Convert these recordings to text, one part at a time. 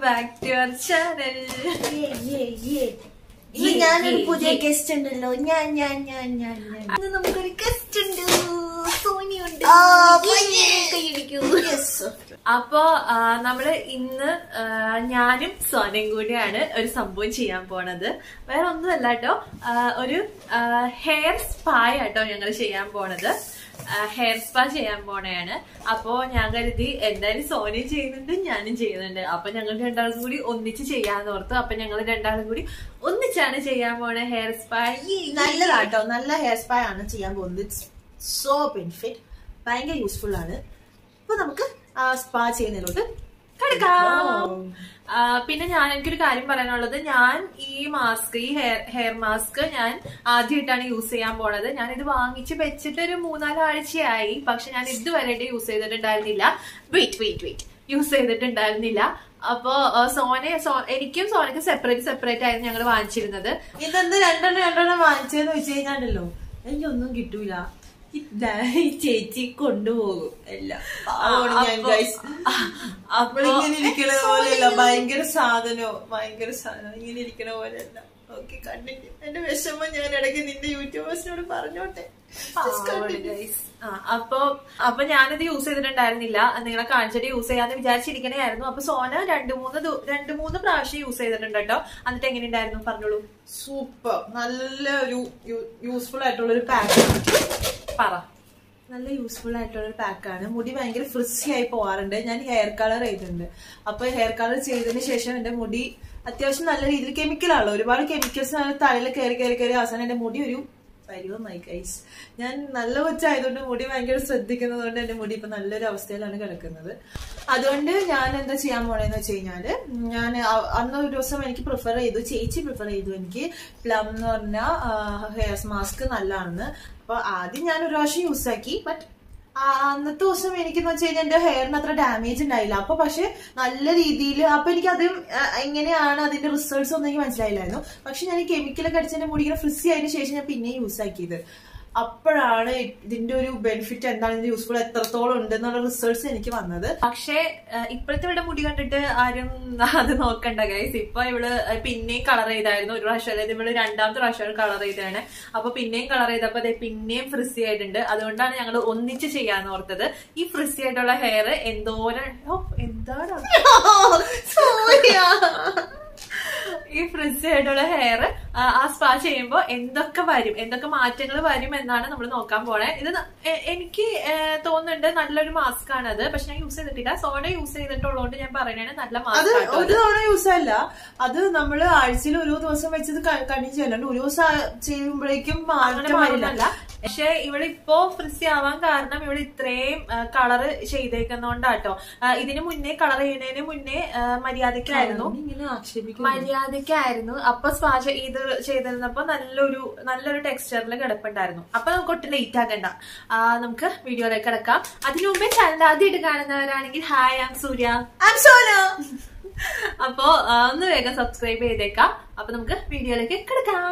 Back to your channel ഇന്ന് ഞാനൊരു പുതിയ ഗസ്റ്റ് ഉണ്ടല്ലോ ഞാൻ ഞാൻ ഞാൻ ഞാൻ ഞാൻ ഇന്ന് നമുക്കൊരു ഗസ്റ്റ് ഉണ്ട് സോനി ഉണ്ട് ആ, കൈയടിക്കൂ Yes. അപ്പൊ ആ, നമ്മള് ഇന്ന് ആ, ഞാനും സോനയും കൂടിയാണ് ഒരു സംഭവം ചെയ്യാൻ പോണത് വേറെ ഒന്നുമല്ല കേട്ടോ ആ, ഒരു ഹെയർ സ്പായ കേട്ടോ ഞങ്ങൾ ചെയ്യാൻ പോണത് ഹെയർ സ്പാ ചെയ്യാൻ പോണയാണ് അപ്പോ ഞാൻ കരുതി എന്തായാലും സോനയും ചെയ്യുന്നുണ്ട് ഞാനും ചെയ്യുന്നുണ്ട് അപ്പൊ ഞങ്ങൾ രണ്ടാളും കൂടി ഒന്നിച്ച് ചെയ്യാന്ന് ഓർത്തു അപ്പൊ ഞങ്ങൾ രണ്ടാളും കൂടി ഒന്നിച്ചാണ് ചെയ്യാൻ പോണ ഹെയർ സ്പാ നല്ലതാട്ടോ നല്ല ഹെയർ സ്പാ ആണ് ചെയ്യാൻ പോകുന്നത് ഇറ്റ്സ് സോ ബെനിഫിറ്റ് ഭയങ്കര യൂസ്ഫുൾ ആണ് അപ്പൊ നമുക്ക് ആ സ്പാ ചെയ്യുന്നതിലോട്ട് കിടക്കാം ആ, പിന്നെ ഞാൻ എനിക്കൊരു കാര്യം പറയാനുള്ളത് ഞാൻ ഈ മാസ്ക് ഈ ഹെയർ ഹെയർ മാസ്ക് ഞാൻ ആദ്യമായിട്ടാണ് യൂസ് ചെയ്യാൻ പോണത് ഞാൻ ഇത് വാങ്ങിച്ച് വെച്ചിട്ട് ഒരു മൂന്നാല് ആഴ്ചയായി പക്ഷെ ഞാൻ ഇതുവരെയായിട്ട് യൂസ് ചെയ്തിട്ടുണ്ടായിരുന്നില്ല വെയിറ്റ് വെയിറ്റ് വെയിറ്റ് യൂസ് ചെയ്തിട്ടുണ്ടായിരുന്നില്ല അപ്പോ ആ, സോനെ സോ എനിക്കും സോനയ്ക്കും സെപ്പറേറ്റ് സെപ്പറേറ്റ് ആയിരുന്നു ഞങ്ങൾ വാങ്ങിച്ചിരുന്നത് ഇതെന്ത് രണ്ടെണ്ണം രണ്ടെണ്ണം വാങ്ങിച്ചതെന്ന് വെച്ച് കഴിഞ്ഞാണ്ടല്ലോ എനിക്കൊന്നും കിട്ടൂല ഇതാ ഈ ചേച്ചി കൊണ്ടുപോകും എല്ലാം പാവമാണ് ഞാൻ അപ്പൊ- ഗൈസ് അപ്പൊ നമ്മളിങ്ങനെ ഇരിക്കണ പോലെയല്ല ഭയങ്കര സാധനോ ഭയങ്കര സാധനം ഇങ്ങനെ ഇരിക്കണ പോലെയല്ല ഓക്കെ കണ്ടിന്യൂ എന്റെ വിഷമം ഞാൻ ഇടയ്ക്ക് നിന്റെ യൂട്യൂബേഴ്സിനോട് പറഞ്ഞോട്ടെ Just continue. Guys. ആ, അപ്പൊ അപ്പൊ ഞാനിത് യൂസ് ചെയ്തിട്ടുണ്ടായിരുന്നില്ല നിങ്ങളെ കാണിച്ചിട്ട് യൂസ് ചെയ്യാന്ന് വിചാരിച്ചിരിക്കണായിരുന്നു അപ്പൊ സോന രണ്ടു മൂന്ന് ദു- രണ്ടു മൂന്ന് പ്രാവശ്യം യൂസ് ചെയ്തിട്ടുണ്ട് കേട്ടോ എന്നിട്ട് എങ്ങനെയുണ്ടായിരുന്നു പറഞ്ഞോളൂ സൂപ്പർ നല്ല ഒരു യൂസ്ഫുൾ ആയിട്ടുള്ള ഒരു പാക്ക് പറ നല്ല യൂസ്ഫുൾ ആയിട്ടുള്ള ഒരു പാക്കാണ് മുടി ഭയങ്കര ഫ്രിസി ആയി പോവാറുണ്ട് ഞാൻ ഹെയർ കളർ ചെയ്തിട്ടുണ്ട് അപ്പൊ ഹെയർ കളർ ചെയ്തതിന് ശേഷം എന്റെ മുടി അത്യാവശ്യം നല്ല രീതിയിൽ കെമിക്കലാണല്ലോ ഒരുപാട് കെമിക്കൽസ് തലയിൽ കയറി കയറി കയറി അവസാനം എന്റെ മുടി ഒരു പരിവമായി ഗൈസ് ഞാൻ നല്ല കൊച്ചായതുകൊണ്ട് മുടി ഭയങ്കര ശ്രദ്ധിക്കുന്നത് കൊണ്ട് എന്റെ മുടി ഇപ്പൊ നല്ലൊരു അവസ്ഥയിലാണ് കിടക്കുന്നത് അതുകൊണ്ട് ഞാൻ എന്താ ചെയ്യാൻ പോണേന്ന് വെച്ച് കഴിഞ്ഞാല് ഞാൻ അ- അന്ന് ഒരു ദിവസം എനിക്ക് പ്രിഫർ ചെയ്തു ചേച്ചി പ്രിഫർ ചെയ്തു എനിക്ക് പ്ലം എന്ന് പറഞ്ഞ ഹെയർ മാസ്ക് നല്ലതാണെന്ന് അപ്പൊ ആദ്യം ഞാൻ ഒരു പ്രാവശ്യം യൂസ് ആക്കി ബട്ട് അന്നത്തെ ദിവസം എനിക്കെന്ന് വെച്ച് കഴിഞ്ഞാൽ എന്റെ ഹെയറിന് അത്ര ഡാമേജ് ഉണ്ടായില്ല അപ്പൊ പക്ഷെ നല്ല രീതിയിൽ അപ്പൊ എനിക്ക് അത് എങ്ങനെയാണ് അതിന്റെ റിസൾട്ട്സ് ഒന്നും എനിക്ക് മനസ്സിലായില്ലായിരുന്നു പക്ഷെ ഞാൻ ഈ കെമിക്കലൊക്കെ അടിച്ചതിന്റെ മുടി ഇങ്ങനെ ഫ്രിസി ആയതിനു ശേഷം ഞാൻ പിന്നെയും യൂസ് ആക്കിയത് അപ്പോഴാണ് ഇതിന്റെ ഒരു ബെനിഫിറ്റ് എന്താണ് ഇതിന്റെ യൂസ്ഫുൾ എത്രത്തോളം ഉണ്ട് എന്നുള്ള റിസൾട്ട്സ് എനിക്ക് വന്നത് പക്ഷേ ആ, ഇപ്പോഴത്തെ ഇവിടെ മുടി കണ്ടിട്ട് ആരും അത് നോക്കണ്ട ഗൈസ് ഇപ്പൊ ഇവള് പിന്നെയും കളർ ചെയ്തായിരുന്നു ഒരു പ്രാവശ്യം അതായത് ഇവള് രണ്ടാമത്തെ പ്രാവശ്യം കളർ ചെയ്തതാണ് അപ്പൊ പിന്നെയും കളർ ചെയ്തപ്പോ അതെ പിന്നെയും ഫ്രിസി ആയിട്ടുണ്ട് അതുകൊണ്ടാണ് ഞങ്ങൾ ഒന്നിച്ച് ചെയ്യാന്ന് ഓർത്തത് ഈ ഫ്രിസി ആയിട്ടുള്ള ഹെയർ എന്തോരം ഓ എന്താണ് ഈ ഫ്രിസി ആയിട്ടുള്ള ഹെയർ ആ സ്പാ ചെയ്യുമ്പോൾ എന്തൊക്കെ വരും എന്തൊക്കെ മാറ്റങ്ങൾ വരും എന്നാണ് നമ്മൾ നോക്കാൻ പോണേ ഇത് ന- എ- എനിക്ക് ഏ, തോന്നുന്നുണ്ട് നല്ലൊരു മാസ്ക് ആണ് അത് പക്ഷെ ഞാൻ യൂസ് ചെയ്തിട്ടില്ല സോഡ യൂസ് ചെയ്തിട്ടുള്ളതുകൊണ്ട് ഞാൻ പറയണേ നല്ല അത് മാസ്ക് ആട്ടോ ഒരു തവണ യൂസ് അല്ല അത് നമ്മൾ ആഴ്ചയിൽ ഒരു ദിവസം വെച്ചത് കണ്ടിന്യൂ ചെയ്യലുണ്ട് ഒരു ദിവസം ചെയ്യുമ്പോഴേക്കും അങ്ങനെ മാറ്റം വരില്ല മാറുന്നല്ല പക്ഷെ ഇവളിപ്പോ ഫ്രിസി ആവാൻ കാരണം ഇവള് ഇത്രയും കളറ് ചെയ്തേക്കുന്നോണ്ടാട്ടോ ആ, ഇതിന് മുന്നേ കളർ ചെയ്യുന്നതിന് മുന്നേ ആ, മര്യാദക്കായിരുന്നു ഇങ്ങനെ ആക്ഷേപിക്കുന്നു മര്യാദക്കായിരുന്നു അപ്പൊ സ്പാ ചെ- ഇത് ചെയ്തിരുന്നപ്പോ നല്ലൊരു നല്ലൊരു ടെക്സ്ചറിൽ കിടപ്പുണ്ടായിരുന്നു അപ്പൊ നമുക്ക് ഒട്ടും ലേറ്റ് ആക്കണ്ട ആ, നമുക്ക് വീഡിയോയിലേക്ക് കിടക്കാം അതിനു മുമ്പേ ചാനൽ ആദ്യമായിട്ട് കാണുന്നവരാണെങ്കിൽ hi am Surya I'm Sona. അപ്പോ ആ, ഒന്ന് വേഗം സബ്സ്ക്രൈബ് ചെയ്തേക്കാം അപ്പൊ നമുക്ക് വീഡിയോയിലേക്ക് കിടക്കാം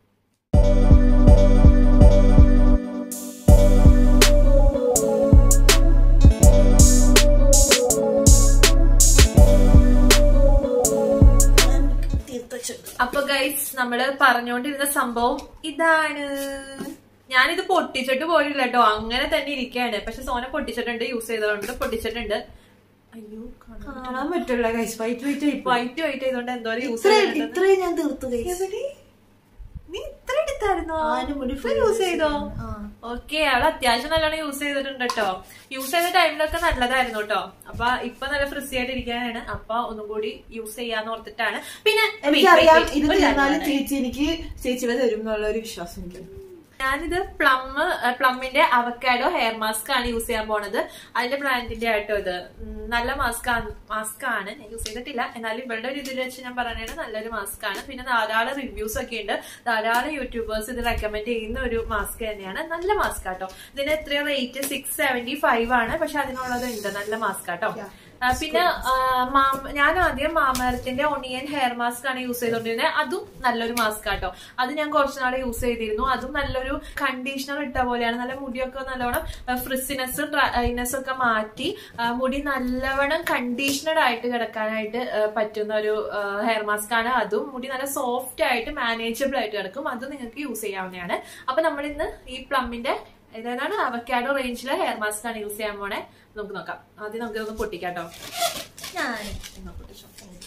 അപ്പൊ ഗൈസ് നമ്മള് പറഞ്ഞുകൊണ്ടിരുന്ന സംഭവം ഇതാണ് ഞാനിത് പൊട്ടിച്ചിട്ട് പോയില്ല കേട്ടോ അങ്ങനെ തന്നെ ഇരിക്കുകയാണ് പക്ഷെ സോന പൊട്ടിച്ചിട്ടുണ്ട് യൂസ് ചെയ്തതുകൊണ്ട് പൊട്ടിച്ചിട്ടുണ്ട് അയ്യോ കാണാൻ പറ്റില്ല guys wait wait wait wait ചെയ്തോണ്ട് എന്തോരം യൂസ് ഇത്രയും ചെയ്തിട്ടുണ്ട് ഇത്രയും ഞാൻ തീർത്തു ഗൈസ് എവിടെ? നീ ഇത്ര എടുത്തായിരുന്നോ ആരും മുടി full യൂസ് ചെയ്തോ ആ. ഓക്കെ അവൾ അത്യാവശ്യം നല്ലോണം യൂസ് ചെയ്തിട്ടുണ്ട് കേട്ടോ യൂസ് ചെയ്ത ടൈമിലൊക്കെ നല്ലതായിരുന്നു കേട്ടോ അപ്പൊ ഇപ്പൊ നല്ല ഫ്രിസി ആയിട്ട് ഇരിക്കാനാണ് അപ്പൊ ഒന്നും കൂടി യൂസ് ചെയ്യാന്ന് ഓർത്തിട്ടാണ് പിന്നെ wait, wait, എനിക്കറിയാം wait. ഇത് ഒരു കാര്യം തീർന്നാലും പറയട്ടെ. ചേച്ചി എനിക്ക് ചേച്ചിയുടെ തരും എന്നുള്ള ഒരു വിശ്വാസം എനിക്ക് ഞാനിത് പ്ലം പ്ലമ്മിന്റെ അവക്കാഡോ ഹെയർ മാസ്ക് ആണ് യൂസ് ചെയ്യാൻ പോണത് അതിന്റെ ബ്രാൻഡിന്റെ ആട്ടോ ഇത് ഉം, നല്ല മാസ്ക് മാസ്ക് ആണ് ഞാൻ യൂസ് ചെയ്തിട്ടില്ല എന്നാലും ഇവളുടെ ഒരു ഇതിൽ വെച്ച് ഞാൻ പറയുന്നത് നല്ലൊരു മാസ്ക് ആണ് പിന്നെ ധാരാളം റിവ്യൂസ് ഒക്കെ ഉണ്ട് ധാരാളം യൂട്യൂബേഴ്സ് ഇത് റെക്കമെൻഡ് ചെയ്യുന്ന ഒരു മാസ്ക് തന്നെയാണ് നല്ല മാസ്ക് ആട്ടോ ഇതിന് എത്രയോ റേറ്റ് സിക്സ് സെവന്റി ഫൈവ് ആണ് പക്ഷെ അതിനുള്ളത് ഉണ്ട് നല്ല മാസ്ക് ആട്ടോ ആ, പിന്നെ ആ, മാം- ഞാൻ ആദ്യം മാമരത്തിന്റെ ഒണിയൻ ഹെയർ മാസ്ക് ആണ് യൂസ് ചെയ്തോണ്ടിരുന്നത് അതും നല്ലൊരു മാസ്ക് ആട്ടോ അത് ഞാൻ കുറച്ച് നാളെ യൂസ് ചെയ്തിരുന്നു അതും നല്ലൊരു കണ്ടീഷണർ ഇട്ട പോലെയാണ് നല്ല മുടിയൊക്കെ നല്ലവണ്ണം ഫ്രിസിനെസ് ഡ്രൈനെസ് ഒക്കെ മാറ്റി ആ, മുടി നല്ലവണ്ണം കണ്ടീഷണഡ് ആയിട്ട് കിടക്കാനായിട്ട് ആ, പറ്റുന്ന ഒരു ഹെയർ മാസ്ക് ആണ് അതും മുടി നല്ല സോഫ്റ്റ് ആയിട്ട് മാനേജബിൾ ആയിട്ട് കിടക്കും അത് നിങ്ങൾക്ക് യൂസ് ചെയ്യാവുന്നതാണ് അപ്പൊ നമ്മൾ ഇന്ന് ഈ പ്ലമ്മിന്റെ ഏതാണ് അവക്കാഡോ റേഞ്ചിലെ ഹെയർ മാസ്ക് ആണ് യൂസ് ചെയ്യാൻ പോണേ നമുക്ക് നോക്കാം ആദ്യം നമുക്ക് ഇതൊന്ന് പൊട്ടിക്കാട്ടോ ഞാൻ എന്നാ പൊട്ടിച്ചോ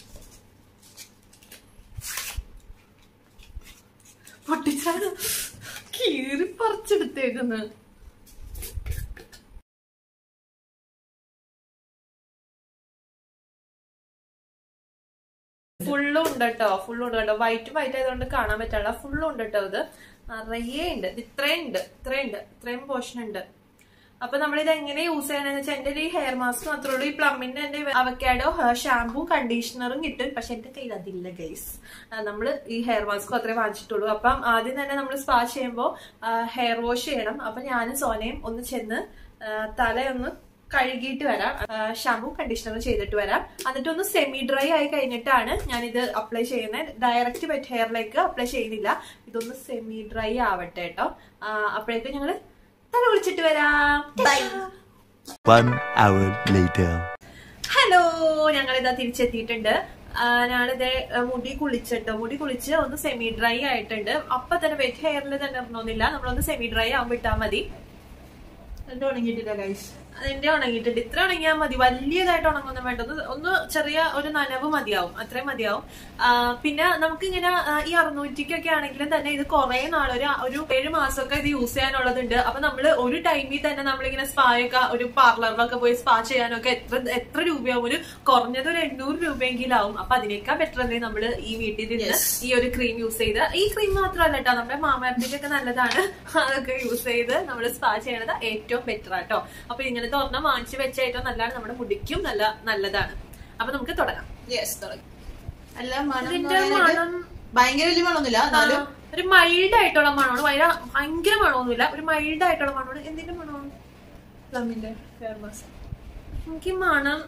പൊട്ടിച്ചാണ് കീറി പറിച്ചെടുത്തേക്കുന്നു ഫുള്ളും ഉണ്ട് കേട്ടോ ഫുള്ളും ഉണ്ട് കേട്ടോ വൈറ്റ് വൈറ്റ് ആയതുകൊണ്ട് കാണാൻ പറ്റില്ല ഫുള്ളും ഉണ്ട് കേട്ടോ ഇത് നിറയെ ഉണ്ട് ഇത് ഇത്രയും ഉണ്ട് ഇത്രയും ഉണ്ട് ഇത്രയും പോർഷൻ ഉണ്ട് അപ്പൊ നമ്മൾ ഇത് എങ്ങനെ യൂസ് ചെയ്യാനെന്ന് വെച്ചാൽ എന്റെ ഈ ഹെയർ മാസ്ക് മാത്രമേ ഉള്ളൂ ഈ പ്ലമ്മിന്റെ എന്റെ അവക്കാഡോ ഷാമ്പൂ കണ്ടീഷണറും കിട്ടും പക്ഷെ എന്റെ കയ്യിൽ അതില്ല ഗൈസ് നമ്മൾ ഈ ഹെയർ മാസ്ക് അത്രേ വാങ്ങിച്ചിട്ടുള്ളൂ അപ്പം ആദ്യം തന്നെ നമ്മൾ സ്പാ ചെയ്യുമ്പോൾ ഹെയർ വാഷ് ചെയ്യണം അപ്പൊ ഞാനും സോനയും ഒന്ന് ചെന്ന് ആ, തലയൊന്ന് കഴുകിയിട്ട് വരാം ഷാമ്പൂ കണ്ടീഷണർ ചെയ്തിട്ട് വരാം എന്നിട്ട് ഒന്ന് സെമി ഡ്രൈ ആയി കഴിഞ്ഞിട്ടാണ് ഞാൻ ഇത് അപ്ലൈ ചെയ്യുന്നത് ഡയറക്റ്റ് വെറ്റ് ഹെയറിലേക്ക് അപ്ലൈ ചെയ്യുന്നില്ല ഇതൊന്ന് സെമി ഡ്രൈ ആവട്ടെ കേട്ടോ ആ, അപ്പോഴേക്കും ഞങ്ങള് തല കുളിച്ചിട്ട് വരാം Bye. One hour later. Hello ഞങ്ങൾ ഇതാ തിരിച്ചെത്തിയിട്ടുണ്ട് ആ, ഞാനിത് മുടി കുളിച്ചിട്ടോ മുടി കുളിച്ച് ഒന്ന് സെമി ഡ്രൈ ആയിട്ടുണ്ട് അപ്പൊ തന്നെ വെറ്റ് ഹെയറിൽ തന്നെ ഇടണമെന്നില്ല നമ്മളൊന്ന് സെമി ഡ്രൈ ആകുമ്പോൾ ഇട്ടാൽ മതി എന്റെ ഉണങ്ങിയിട്ടില്ല ഗൈസ് അതിന്റെ ഉണങ്ങിയിട്ടുണ്ട് ഇത്ര ഉണങ്ങിയാൽ മതി വലിയതായിട്ട് ഉണങ്ങൊന്നും വേണ്ട ഒന്ന് ഒന്ന് ചെറിയ ഒരു നനവ് മതിയാവും അത്രയും മതിയാവും ആ, പിന്നെ നമുക്ക് ഇങ്ങനെ ആ, ഈ അറുന്നൂറ്റിക്കൊക്കെ ആണെങ്കിലും തന്നെ ഇത് കുറെ നാൾ ഒരു ഒരു ഏഴ് മാസമൊക്കെ ഇത് യൂസ് ചെയ്യാനുള്ളതുണ്ട് അപ്പൊ നമ്മള് ഒരു ടൈമിൽ തന്നെ നമ്മളിങ്ങനെ സ്പായൊക്കെ ഒരു പാർലറിലൊക്കെ പോയി സ്പാ ചെയ്യാനൊക്കെ എത്ര എത്ര രൂപയാവും ഒരു കുറഞ്ഞത് ഒരു എണ്ണൂറ് രൂപയെങ്കിലും ആവും അപ്പൊ അതിനേക്കാൾ ബെറ്റർ അല്ലേ നമ്മള് ഈ വീട്ടിൽ നിന്ന് ഈ ഒരു ക്രീം യൂസ് ചെയ്ത് ഈ ക്രീം മാത്രമല്ല കേട്ടോ നമ്മുടെ മാമാർത്തിക്കൊക്കെ നല്ലതാണ് അതൊക്കെ യൂസ് ചെയ്ത് നമ്മൾ സ്പാ ചെയ്യണത് ഏറ്റവും ബെറ്റർ ആട്ടോ അപ്പൊ ഇങ്ങനത്തെ ഒരെണ്ണം വാങ്ങിച്ചു വെച്ച ഏറ്റവും നല്ലതാണ് നമ്മുടെ മുടിക്കും നല്ല നല്ലതാണ് അപ്പൊ നമുക്ക് തുടങ്ങാം യെസ് തുടങ്ങി അല്ല മണം ഇതിന്റെ എന്ന് പറയുന്നത് മണം ഭയങ്കര വലിയ മണമൊന്നുമില്ല എന്നാലും ആ, ഒരു മൈൽഡ് ആയിട്ടുള്ള മണമാണ് ഭയങ്കര ഭയങ്കര മണമൊന്നുമില്ല ഒരു മൈൽഡ് ആയിട്ടുള്ള മണമാണ് എന്തിന്റെ മണമാണ് പ്ലമ്മിന്റെ ഹെയർ മാസ്ക് എനിക്ക് മണം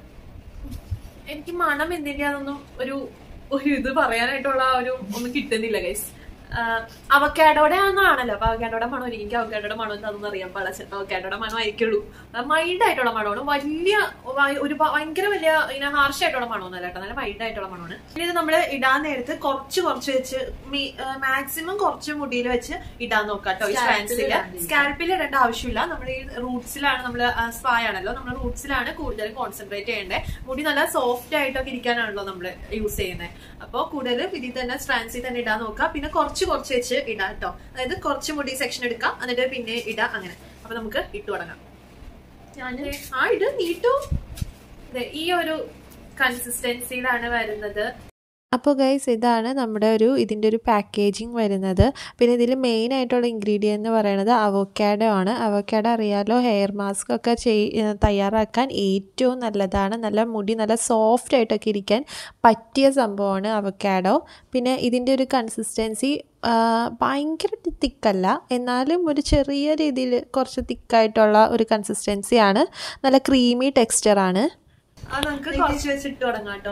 എനിക്ക് മണം എന്തിന്റെയാണെന്നൊന്നും ഒരു ഒരു ഇത് പറയാനായിട്ടുള്ള ഒരു ഒന്നും കിട്ടുന്നില്ല ഗൈസ് അവക്കാഡോടെ ആണല്ലോ അപ്പൊ അവക്കാഡോടെ മണം ആയിരിക്കും എനിക്ക് അവക്കാഡോടെ മണം എന്താണെന്ന് അറിയാൻ പാടില്ല ചിലപ്പോൾ അവക്കാഡോടെ മണം ആയിരിക്കുള്ളൂ മൈൽഡ് ആയിട്ടുള്ള മണമാണ് വലിയ വ- ഒരു ഭ- ഭയങ്കര വലിയ ഇങ്ങനെ ഹാർഷ് ആയിട്ടുള്ള മണമൊന്നുമല്ല കേട്ടോ നല്ല മൈൽഡ് ആയിട്ടുള്ള മണമാണ് പിന്നെ ഇത് നമ്മൾ ഇടാൻ നേരത്ത് കുറച്ച് കുറച്ച് വെച്ച് മാക്സിമം കുറച്ച് മുടിയിൽ വെച്ച് ഇടാൻ നോക്കാം കേട്ടോ ഈ Scalp ൽ സ്പാൻസിൽ ഇടാണ്ടിരിക്കാം. സ്കാൽപ്പിൽ ഇടേണ്ട ആവശ്യമില്ല നമ്മുടെ ഈ റൂട്ട്സിലാണ് നമ്മൾ സ്പാ ആണല്ലോ നമ്മൾ റൂട്ട്സിലാണ് കൂടുതൽ കോൺസെൻട്രേറ്റ് ചെയ്യേണ്ടത് മുടി നല്ല സോഫ്റ്റ് ആയിട്ടൊക്കെ ഇരിക്കാനാണല്ലോ നമ്മൾ യൂസ് ചെയ്യുന്നത് അപ്പോൾ കൂടുതൽ ഇതിൽ തന്നെ സ്ട്രാൻസിൽ തന്നെ ഇടാൻ നോക്കാം പിന്നെ കുറച്ച് കുറച്ച് വെച്ച് ഇടാം കേട്ടോ അതായത് കുറച്ച് മുടി സെക്ഷൻ എടുക്കാം എന്നിട്ട് പിന്നെ ഇടാം അങ്ങനെ അപ്പൊ നമുക്ക് ഇട്ടു തുടങ്ങാം ഞാൻ ആ ഇട് നീട്ടു ദേ, ഈ ഒരു കൺസിസ്റ്റൻസിയിലാണ് വരുന്നത് അപ്പോൾ ഗൈസ് ഇതാണ് നമ്മുടെ ഒരു ഇതിൻ്റെ ഒരു പാക്കേജിങ് വരുന്നത് പിന്നെ ഇതിൽ മെയിൻ ആയിട്ടുള്ള ഇൻഗ്രീഡിയൻ്റ് എന്ന് പറയുന്നത് അവോക്കാഡോ ആണ് അവോക്കാഡോ അറിയാലോ ഹെയർ മാസ്ക് ഒക്കെ ചെയ് തയ്യാറാക്കാൻ ഏറ്റവും നല്ലതാണ് നല്ല മുടി നല്ല സോഫ്റ്റ് ആയിട്ടൊക്കെ ഇരിക്കാൻ പറ്റിയ സംഭവമാണ് അവോക്കാഡോ പിന്നെ ഇതിൻ്റെ ഒരു കൺസിസ്റ്റൻസി ഭയങ്കര തിക്കല്ല എന്നാലും ഒരു ചെറിയ രീതിയിൽ കുറച്ച് തിക്കായിട്ടുള്ള ഒരു കൺസിസ്റ്റൻസിയാണ് നല്ല ക്രീമി ടെക്സ്ചറാണ് അത് നമുക്ക് കുറച്ച് വെച്ച് ഇട്ട് തുടങ്ങാം കേട്ടോ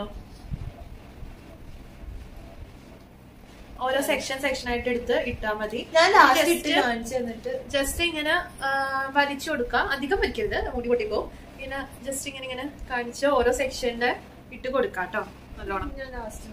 ഓരോ സെക്ഷൻ സെക്ഷൻ ആയിട്ട് എടുത്ത് ഇട്ടാ മതി ഞാൻ ലാസ്റ്റ് ഇട്ട് Just- കാണിച്ചു തന്നിട്ട് ജസ്റ്റ് ഇങ്ങനെ ആ, വലിച്ചു കൊടുക്കാം അധികം വലിക്കരുത് മുടി പൊട്ടിപ്പോ ഇങ്ങനെ ജസ്റ്റ് ഇങ്ങനെ ഇങ്ങനെ കാണിച്ച് ഓരോ സെക്ഷന്റെ ഇട്ട് കൊടുക്കാം കേട്ടോ നല്ലോണം ഞാൻ ലാസ്റ്റ്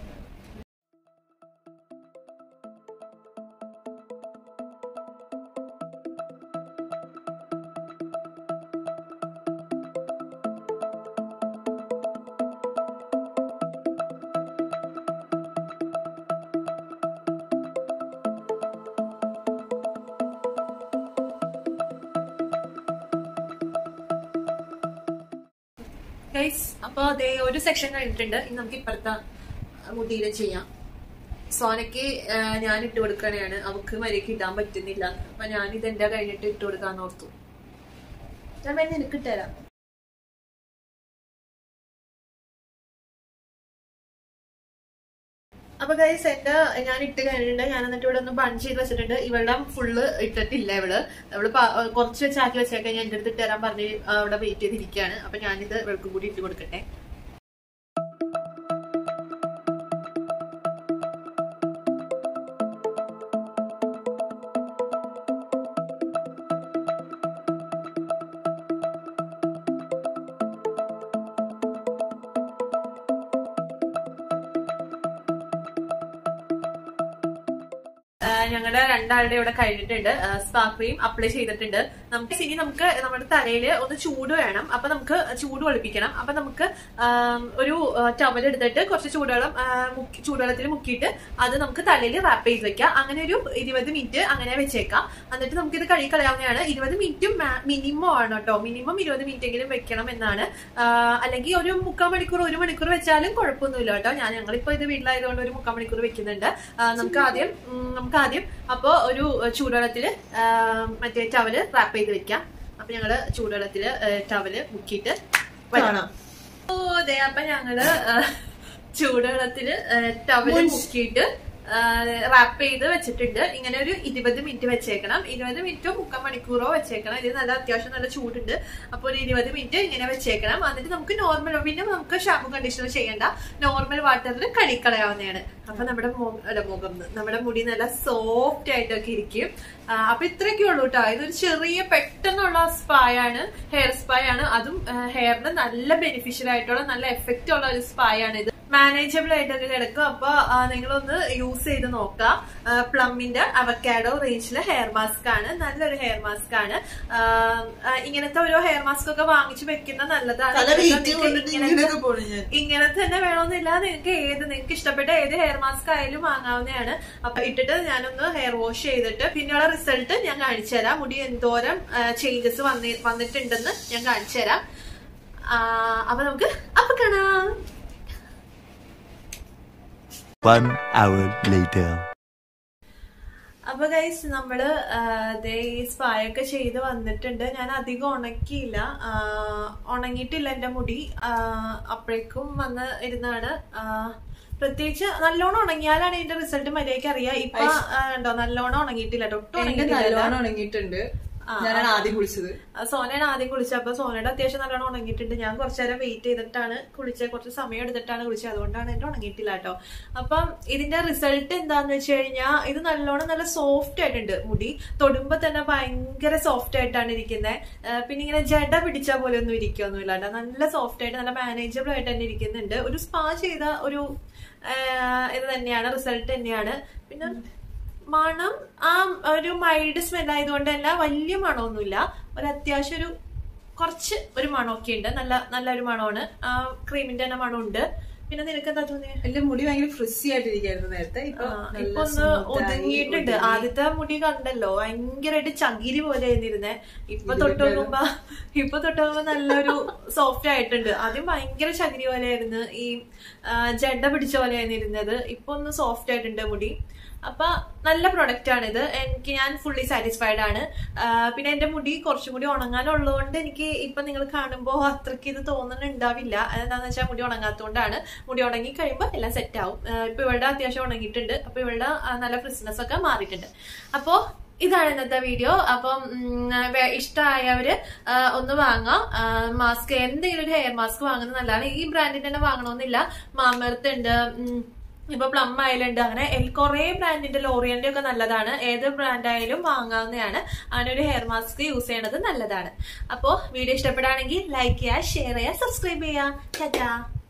ഗൈസ് അപ്പൊ അതേ ഒരു സെക്ഷൻ കഴിഞ്ഞിട്ടുണ്ട് ഇനി നമുക്ക് ഇപ്പുറത്തെ മുടിയില് ചെയ്യാം സോനയ്ക്ക് ആ, ഞാൻ ഇട്ട് കൊടുക്കണയാണ് അവക്ക് മര്യാദക്ക് ഇടാൻ പറ്റുന്നില്ല അപ്പൊ ഞാൻ ഇതെന്റെ കഴിഞ്ഞിട്ട് ഇട്ട് കൊടുക്കാന്ന് ഓർത്തു ഞാൻ വേണ്ടി നിനക്ക് ഇട്ടുതരാം അപ്പൊ ഗൈസ് എന്റെ ഞാൻ ഇട്ട് കഴിഞ്ഞിട്ടുണ്ട് ഞാൻ എന്നിട്ട് ഇവിടെ ഒന്ന് ബൺ ചെയ്ത് വെച്ചിട്ടുണ്ട് ഇവളുടെ ഫുള്ള് ഇട്ടിട്ടില്ല ഇവള് അവള് പ- കുറച്ച് വെച്ചാക്കി വെച്ചേക്കാൻ ഞാൻ എന്റെ അടുത്ത് ഇട്ട് തരാൻ പറഞ്ഞ് അവിടെ വെയിറ്റ് ചെയ്തിരിക്കുകയാണ് അപ്പൊ ഞാനിത് ഇവൾക്കും കൂടി ഇട്ട് കൊടുക്കട്ടെ ഞങ്ങളുടെ രണ്ടാളുടെ ഇവിടെ കഴിഞ്ഞിട്ടുണ്ട് സ്പാ ക്രീം അപ്ലൈ ചെയ്തിട്ടുണ്ട് നമുക്ക് ഇനി നമുക്ക് നമ്മുടെ തലയിൽ ഒന്ന് ചൂട് വേണം അപ്പൊ നമുക്ക് ചൂട് ഒളിപ്പിക്കണം അപ്പൊ നമുക്ക് ആം, ഒരു ടവൽ എടുത്തിട്ട് കുറച്ച് ചൂടുവെള്ളം ആ, മുക്കി- ചൂടുവെള്ളത്തിൽ മുക്കിയിട്ട് അത് നമുക്ക് തലയിൽ റാപ്പ് ചെയ്ത് വെക്കാം അങ്ങനെ ഒരു ഇരുപത് മിനിറ്റ് അങ്ങനെ വെച്ചേക്കാം എന്നിട്ട് നമുക്ക് ഇത് കഴുകി കളയാവുന്നതാണ് ഇരുപത് മിനിറ്റും മിനിമം ആണ് കേട്ടോ മിനിമം ഇരുപത് മിനിറ്റ് എങ്കിലും വെക്കണം എന്നാണ് ആ, അല്ലെങ്കിൽ ഒരു മുക്കാൽ മണിക്കൂർ ഒരു മണിക്കൂർ വെച്ചാലും കുഴപ്പമൊന്നുമില്ല കേട്ടോ ഞാൻ ഞങ്ങളിപ്പോ ഇത് വീട്ടിലായതുകൊണ്ട് ഒരു മുക്കാൽ മണിക്കൂർ വെക്കുന്നുണ്ട് ആ, നമുക്ക് ആദ്യം ഉം, നമുക്ക് ആദ്യം അപ്പോ ഒരു ചൂടുവെള്ളത്തില് ആ, മറ്റേ ടവല് റാപ്പ് ചെയ്ത് വെക്കാം അപ്പൊ ഞങ്ങള് ചൂടുവെള്ളത്തില് ടവല് മുക്കിയിട്ട് വരാം. കാണാം ഓ അതെ അപ്പൊ ഞങ്ങള് ആ, ചൂടുവെള്ളത്തില് ടവല് മുക്കിയിട്ട് റാപ്പ് ചെയ്ത് വെച്ചിട്ടുണ്ട് ഇങ്ങനെ ഒരു ഇരുപത് മിനിറ്റ് വെച്ചേക്കണം ഇരുപത് മിനിറ്റോ മുക്കാൽ മണിക്കൂറോ വെച്ചേക്കണം ഇത് നല്ല അത്യാവശ്യം നല്ല ചൂടുണ്ട് അപ്പൊ ഒരു ഇരുപത് മിനിറ്റ് ഇങ്ങനെ വെച്ചേക്കണം എന്നിട്ട് നമുക്ക് നോർമൽ പിന്നെ നമുക്ക് ഷാമ്പു കണ്ടീഷണർ ചെയ്യേണ്ട നോർമൽ വാട്ടറിൽ കഴുകിക്കളയാവുന്നതാണ് അപ്പൊ നമ്മുടെ മു- അല്ല, മുഖം ന്ന്. നമ്മുടെ മുടി നല്ല സോഫ്റ്റ് ആയിട്ടൊക്കെ ഇരിക്കും ആ, അപ്പൊ ഇത്രയൊക്കെ ഉള്ളൂ കേട്ടോ ഇതൊരു ചെറിയ പെട്ടെന്നുള്ള സ്പായാണ് ഹെയർ സ്പായാണ് അതും ഹെയറിന് നല്ല ബെനിഫിഷ്യൽ ആയിട്ടുള്ള നല്ല എഫക്റ്റ് ഉള്ള ഒരു സ്പായാണ് ഇത് മാനേജബിൾ ആയിട്ടൊക്കെ കിടക്കും അപ്പൊ ആ, നിങ്ങളൊന്ന് യൂസ് ചെയ്ത് നോക്കാം പ്ലമ്മിന്റെ അവക്കാഡോ റേഞ്ചിലെ ഹെയർ മാസ്ക് ആണ് നല്ലൊരു ഹെയർ മാസ്ക് ആണ് ആ, ആ, ഇങ്ങനത്തെ ഓരോ ഹെയർ മാസ്ക് ഒക്കെ വാങ്ങിച്ചു വെക്കുന്ന നല്ലതാണ് തല ഇതൊക്കെ വെയിറ്റ് നിങ്ങൾക്ക് കൊണ്ടിട്ട് ഇങ്ങനത്തെ- ഇങ്ങനെയൊക്കെ പോണു ഞാൻ ഇങ്ങനെ തന്നെ വേണമെന്നില്ല നിങ്ങൾക്ക് ഏത് നിങ്ങൾക്ക് ഇഷ്ടപ്പെട്ട ഏത് ഹെയർ മാസ്ക് ആയാലും വാങ്ങാവുന്നതാണ് അപ്പൊ ഇട്ടിട്ട് ഞാനൊന്ന് ഹെയർ വാഷ് ചെയ്തിട്ട് പിന്നെയുള്ള റിസൾട്ട് ഞാൻ കാണിച്ചു തരാം മുടി എന്തോരം ചേഞ്ചസ് വന്നിട്ടുണ്ടെന്ന് ഞാൻ കാണിച്ചു തരാം ആ, അപ്പൊ നമുക്ക് അപ്പൊ കാണാം One hour later. അപ്പൊ ഗൈസ് നമ്മള് ആ, ദേ ഈ സ്പായൊക്കെ ചെയ്ത് വന്നിട്ടുണ്ട് ഞാൻ അധികം ഉണക്കിയില്ല ആ, ഉണങ്ങിയിട്ടില്ല എന്റെ മുടി ആ, അപ്പോഴേക്കും വന്ന് ഇരുന്നാണ് ആ, പ്രത്യേകിച്ച് നല്ലോണം ഉണങ്ങിയാലാണ് ഇതിന്റെ റിസൾട്ട് മര്യാദയ്ക്ക് അറിയാം ഇപ്പൊ ആ, ഉണ്ടോ നല്ലോണം ഉണങ്ങിയിട്ടില്ല കേട്ടോ ഒട്ടും എന്റെ ഉണങ്ങിയിട്ടില്ല നല്ലോണം ഉണങ്ങിയിട്ടുണ്ട് ആ, ഞാനാണ് ആദ്യം കുളിച്ചത് ആ, സോനയാണ് ആദ്യം കുളിച്ചത് അപ്പൊ സോനയുടെ അത്യാവശ്യം നല്ലോണം ഉണങ്ങിയിട്ടുണ്ട് ഞാൻ കുറച്ചു നേരം വെയിറ്റ് ചെയ്തിട്ടാണ് കുളിച്ചത് കുറച്ച് സമയം എടുത്തിട്ടാണ് കുളിച്ചത് അതുകൊണ്ടാണ് എന്റെ ഉണങ്ങിയിട്ടില്ല കേട്ടോ അപ്പം ഇതിന്റെ റിസൾട്ട് എന്താന്ന് വെച്ച് കഴിഞ്ഞാൽ ഇത് നല്ലോണം നല്ല സോഫ്റ്റ് ആയിട്ടുണ്ട് മുടി തൊടുമ്പോ തന്നെ ഭയങ്കര സോഫ്റ്റ് ആയിട്ടാണ് ഇരിക്കുന്നത് പിന്നെ ഇങ്ങനെ ജട പിടിച്ച പോലെ ഒന്നും ഇരിക്കൊന്നുമില്ല കേട്ടോ നല്ല സോഫ്റ്റ് ആയിട്ട് നല്ല മാനേജബിൾ ആയിട്ട് തന്നെ ഇരിക്കുന്നുണ്ട് ഒരു സ്പാ ചെയ്ത ഒരു ആ, ഇത് തന്നെയാണ് റിസൾട്ട് തന്നെയാണ് പിന്നെ മണം ആ ഒരു മൈൽഡ് സ്മെൽ ആയതുകൊണ്ട് തന്നെ വലിയ മണമൊന്നുമില്ല ഒരു അത്യാവശ്യം ഒരു കുറച്ച് ഒരു മണമൊക്കെ ഉണ്ട് നല്ല നല്ലൊരു മണമാണ് ആ ക്രീമിന്റെ തന്നെ മണമുണ്ട് പിന്നെ നിനക്ക് എന്താ തോന്നിയത് എന്റെ മുടി ഭയങ്കര ഫ്രിസി ആയിട്ടിരിക്കായിരുന്നു നേരത്തെ ഇപ്പൊ ആ, നല്ല ഇപ്പൊ ഒന്ന് smooth ആയി, ഒതുങ്ങിയിട്ടുണ്ട് ഒതുങ്ങി. ആദ്യത്തെ മുടി കണ്ടല്ലോ ഭയങ്കരമായിട്ട് ചകിരി പോലെ ഇരുന്നേ ഇപ്പൊ ഇതിലും തൊട്ട് നോക്കുമ്പോ ഇപ്പൊ തൊട്ട് നോക്കുമ്പോ നല്ലൊരു സോഫ്റ്റ് ആയിട്ടുണ്ട് ആദ്യം ഭയങ്കര ചകിരി പോലെയായിരുന്നു ഈ ആ, ജഡ പിടിച്ച പോലെയായിരുന്നു ഇരുന്നത് ഇപ്പൊ ഒന്ന് സോഫ്റ്റ് ആയിട്ടുണ്ട് മുടി അപ്പൊ നല്ല പ്രൊഡക്റ്റ് ആണിത് എനിക്ക് ഞാൻ ഫുള്ളി സാറ്റിസ്ഫൈഡ് ആണ് ആ, പിന്നെ എന്റെ മുടി കുറച്ചും കൂടി ഉണങ്ങാനുള്ളതുകൊണ്ട് എനിക്ക് ഇപ്പൊ നിങ്ങൾ കാണുമ്പോൾ അത്രയ്ക്ക് ഇത് തോന്നുന്നുണ്ടാവില്ല അതെന്താന്ന് വെച്ചാൽ മുടി ഉണങ്ങാത്തതുകൊണ്ടാണ് മുടി ഉണങ്ങി കഴിയുമ്പോൾ എല്ലാം സെറ്റ് ആവും ആ, ഇപ്പൊ ഇവളുടെ അത്യാവശ്യം ഉണങ്ങിയിട്ടുണ്ട് അപ്പൊ ഇവളുടെ ആ, നല്ല ഫ്രിസ്നെസ് ഒക്കെ മാറിയിട്ടുണ്ട് അപ്പോ ഇതാണ് ഇന്നത്തെ വീഡിയോ അപ്പം ഉം, വേ- ഇഷ്ടമായവര് ആ, ഒന്ന് വാങ്ങാം മാസ്ക് എന്തെങ്കിലും ഒരു ഹെയർ മാസ്ക് വാങ്ങുന്നത് നല്ലതാണ് ഈ ബ്രാൻഡിന്റെ തന്നെ വാങ്ങണമെന്നില്ല മാമർത്ത് ഉണ്ട് ഉം, ഇപ്പൊ പ്ലം ആയാലുണ്ട് അങ്ങനെ എൽ- കുറേ ബ്രാൻഡിന്റെ ലോറിയന്റെ ഒക്കെ നല്ലതാണ് ഏത് ബ്രാൻഡ് ആയാലും വാങ്ങാവുന്നതാണ് അങ്ങനെ ഒരു ഹെയർ മാസ്ക് യൂസ് ചെയ്യണത് നല്ലതാണ് അപ്പോ വീഡിയോ ഇഷ്ടപ്പെടുകയാണെങ്കിൽ ലൈക്ക് ചെയ്യുക ഷെയർ ചെയ്യുക സബ്സ്ക്രൈബ് ചെയ്യുക ടാറ്റാ